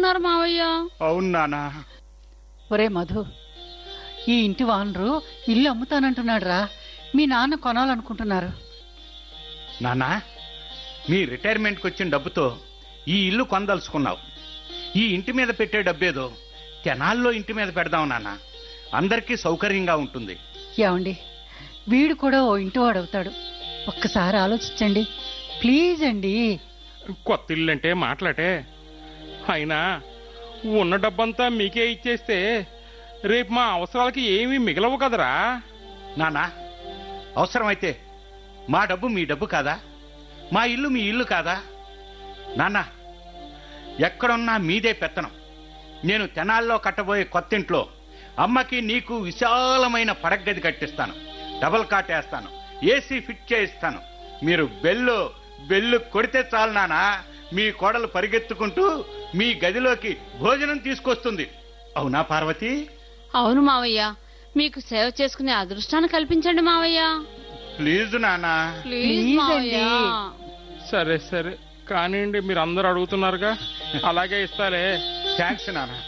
అమ్ముతున్నారు మావయ్య అవును నానా ఒరే మధు ఈ ఇంటి వానరు ఇల్లు అమ్ముతానంటున్నాడు రా మీ నాన్న కొనాలనుకుంటున్నారు నానా మీ రిటైర్మెంట్కి వచ్చిన డబ్బుతో ఈ ఇల్లు కొనదలుచుకున్నావు ఈ ఇంటి మీద పెట్టే డబ్బేదో తెనాల్లో ఇంటి మీద పెడదాం నాన్న అందరికీ సౌకర్యంగా ఉంటుంది ఏమండి వీడు కూడా ఓ ఇంటి వాడవుతాడు ఒక్కసారి ఆలోచించండి ప్లీజ్ అండి కొత్త ఇల్లు అంటే మాట్లాటే అయినా ఉన్న డబ్బంతా మీకే ఇచ్చేస్తే రేపు మా అవసరాలకి ఏమీ మిగలవు కదరా నానా అవసరమైతే మా డబ్బు మీ డబ్బు కాదా మా ఇల్లు మీ ఇల్లు కాదా నాన్న ఎక్కడున్నా మీదే పెత్తనం నేను తెనాల్లో కట్టబోయే కొత్త ఇంట్లో అమ్మకి నీకు విశాలమైన పడగది కట్టిస్తాను డబల్ కాట్ వేస్తాను ఏసీ ఫిట్ చేయిస్తాను మీరు బెల్లు బెల్లు కొడితే చాలు నానా మీ కోడలు పరిగెత్తుకుంటూ మీ గదిలోకి భోజనం తీసుకొస్తుంది అవునా పార్వతి అవును మావయ్య మీకు సేవ చేసుకునే అదృష్టాన్ని కల్పించండి మావయ్య ప్లీజ్ నానా ప్లీజ్ ప్లీజ్ మావయ్య అండి. సరే సరే కానివ్వండి మీరు అందరూ అడుగుతున్నారుగా అలాగే ఇస్తాలే థ్యాంక్స్ నానా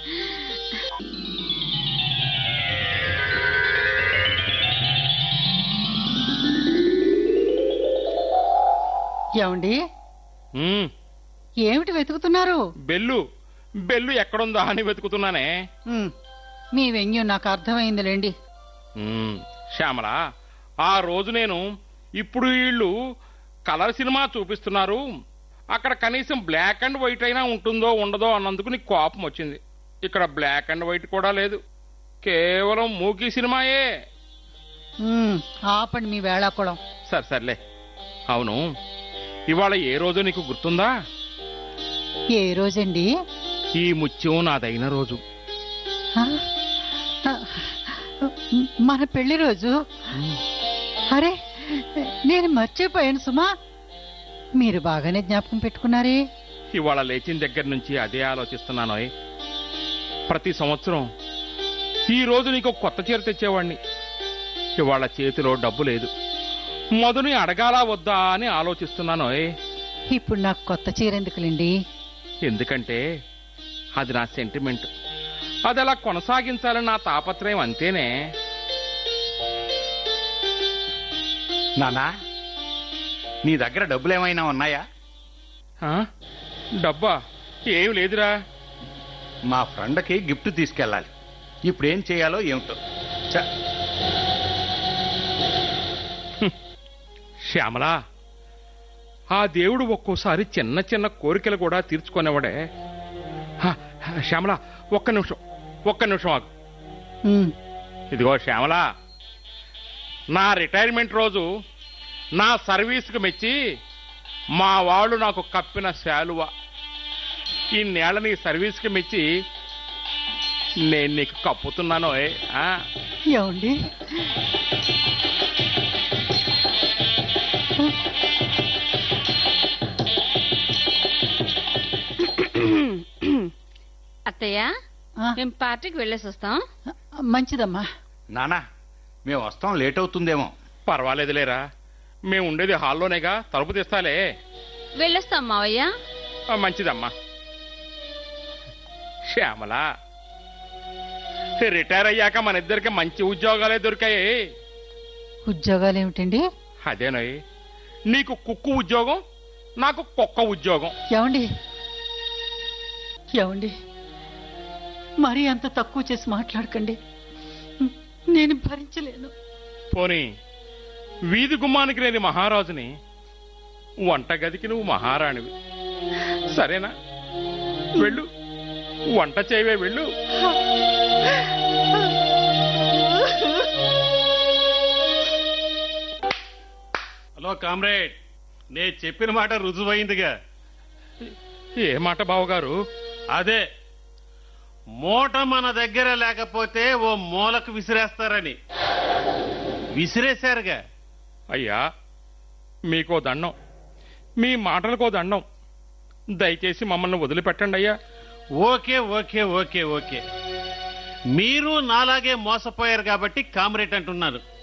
ఏమండి ఉమ్, ఏమిటి వెతుకుతున్నారు బెల్లు బెల్లు ఎక్కడుందా అని వెతుకుతున్నానే ఉమ్, మీ వెన్యూ నాకు అర్థమైందిలేండి ఉమ్, శ్యామల ఆ రోజు నేను ఇప్పుడు వీళ్ళు కలర్ సినిమా చూపిస్తున్నారు అక్కడ కనీసం బ్లాక్ అండ్ వైట్ అయినా ఉంటుందో ఉండదో అన్నందుకు నీకు కోపం వచ్చింది ఇక్కడ బ్లాక్ అండ్ వైట్ కూడా లేదు కేవలం మూకీ సినిమాయే ఉమ్, ఆపండి మీ వేళాకుళం సరే సర్లే అవును ఇవాళ ఏ రోజు నీకు గుర్తుందా ఏ రోజండి ఈ ముత్యం నాదైన రోజు ఆ? ఆ, మన పెళ్లి రోజు అరే నేను మర్చిపోయాను సుమా మీరు బాగానే జ్ఞాపకం పెట్టుకున్నారే ఇవాళ లేచిన దగ్గర నుంచి అదే ఆలోచిస్తున్నానోయ్ ప్రతి సంవత్సరం ఈ రోజు నీకు ఒక కొత్త చీర తెచ్చేవాణ్ణి ఇవాళ చేతిలో డబ్బు లేదు మధుని అడగాలా వద్దా అని ఆలోచిస్తున్నానోయ్ ఇప్పుడు నాకు కొత్త చీర ఎందుకులేండి ఎందుకంటే అది నా సెంటిమెంట్ అది అలా కొనసాగించాలని నా తాపత్రయం అంతేనే నానా నీ దగ్గర డబ్బులు ఏమైనా ఉన్నాయా ఆ? డబ్బా ఏం లేదురా మా ఫ్రెండ్కి గిఫ్ట్ తీసుకెళ్ళాలి ఇప్పుడు ఏం చేయాలో ఏమిటో ఛ, శ్యామల ఆ దేవుడు ఒక్కోసారి చిన్న చిన్న కోరికలు కూడా తీర్చుకునేవాడే హ, శ్యామల ఒక్క నిమిషం ఒక్క నిమిషం ఆగు ఉమ్, ఇదిగో శ్యామల నా రిటైర్మెంట్ రోజు నా సర్వీస్కి మెచ్చి మా వాళ్ళు నాకు కప్పిన శాలువ ఈ నేల నీ సర్వీస్కి మెచ్చి నేను నీకు కప్పుతున్నాను ఏ, ఆ? ఏమండి అత్తయ్య ఆ, మేము పార్టీకి వెళ్ళేసి వస్తాం మంచిదమ్మా నానా మేము వస్తాం లేట్ అవుతుందేమో పర్వాలేదులేరా మేము ఉండేది హాల్లోనేగా తలుపు తీస్తాలే వెళ్ళొస్తాం మావయ్య ఆ, మంచిదమ్మా శ్యామల రిటైర్ అయ్యాక మన ఇద్దరికి మంచి ఉద్యోగాలే దొరికాయి ఉద్యోగాలు ఏమిటండి అదేనోయ్ నీకు కుక్కు ఉద్యోగం నాకు కుక్క ఉద్యోగం ఏమండి ఏమండి మరీ అంత తక్కువ చేసి మాట్లాడకండి నేను భరించలేను పోనీ వీధి గుమ్మానికి లేని మహారాజుని వంటగదికి నువ్వు మహారాణివి సరేనా వెళ్ళు వంట చేయవే వెళ్ళు హలో కామ్రేడ్ నేను చెప్పిన మాట రుజువైందిగా ఏ మాట బావగారు అదే మూట మన దగ్గర లేకపోతే ఓ మూలకు విసిరేస్తారని విసిరేశారుగా అయ్యా మీకో దండం మీ మాటలకో దండం దయచేసి మమ్మల్ని వదిలిపెట్టండి అయ్యా ఓకే ఓకే ఓకే ఓకే మీరు నాలాగే మోసపోయారు కాబట్టి కామ్రేడ్ అంటున్నారు